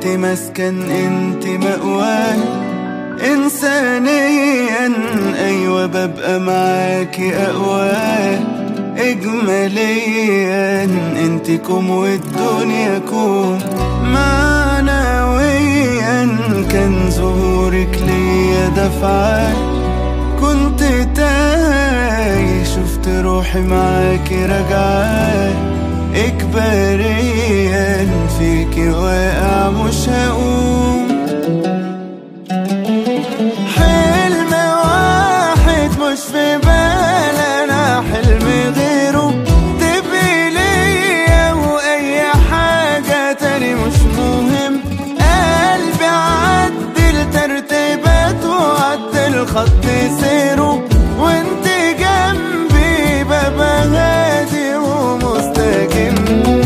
انت مسكن انت مأوى إنسانيا أيوة ببقى معاكي أقوى إجماليا انت كوم والدنيا كوم معنويا كان ظهورك ليا دفعة كنت تايه شفت روحي معاكي راجعة إجباريا فيكي واقع مش هقوم حلم واحد مش في بال انا حلم غيره تبقي ليا واي حاجة تاني مش مهم قلبي عدل ترتيبات وعدل خط سيره وانت جنبي ببقى هادي ومستجم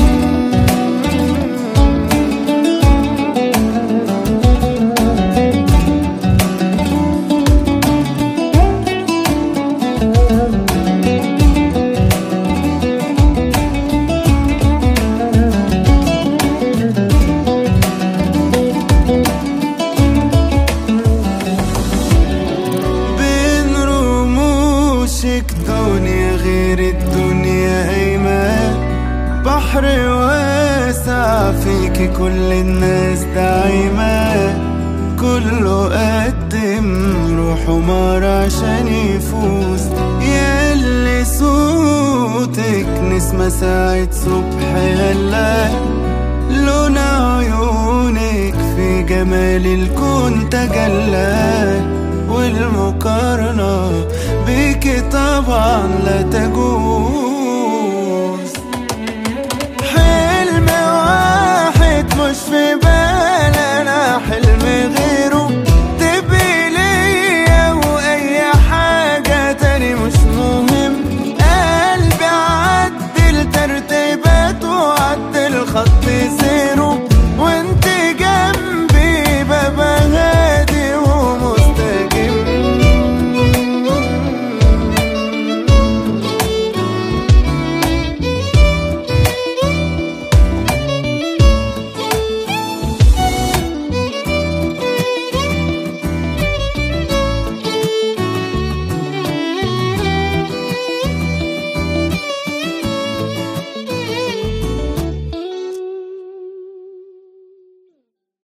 بين رموشك دنيا غير الدنيا هيمة بحر واسع فيكي كل الناس دايمة كله قدم روح ومار عشان يفوز ياللي صوتك نسمة ساعة صبح هلا لون عيونك في جمال الكون تجلى والمقارنة بيكي طبعا لا تجوز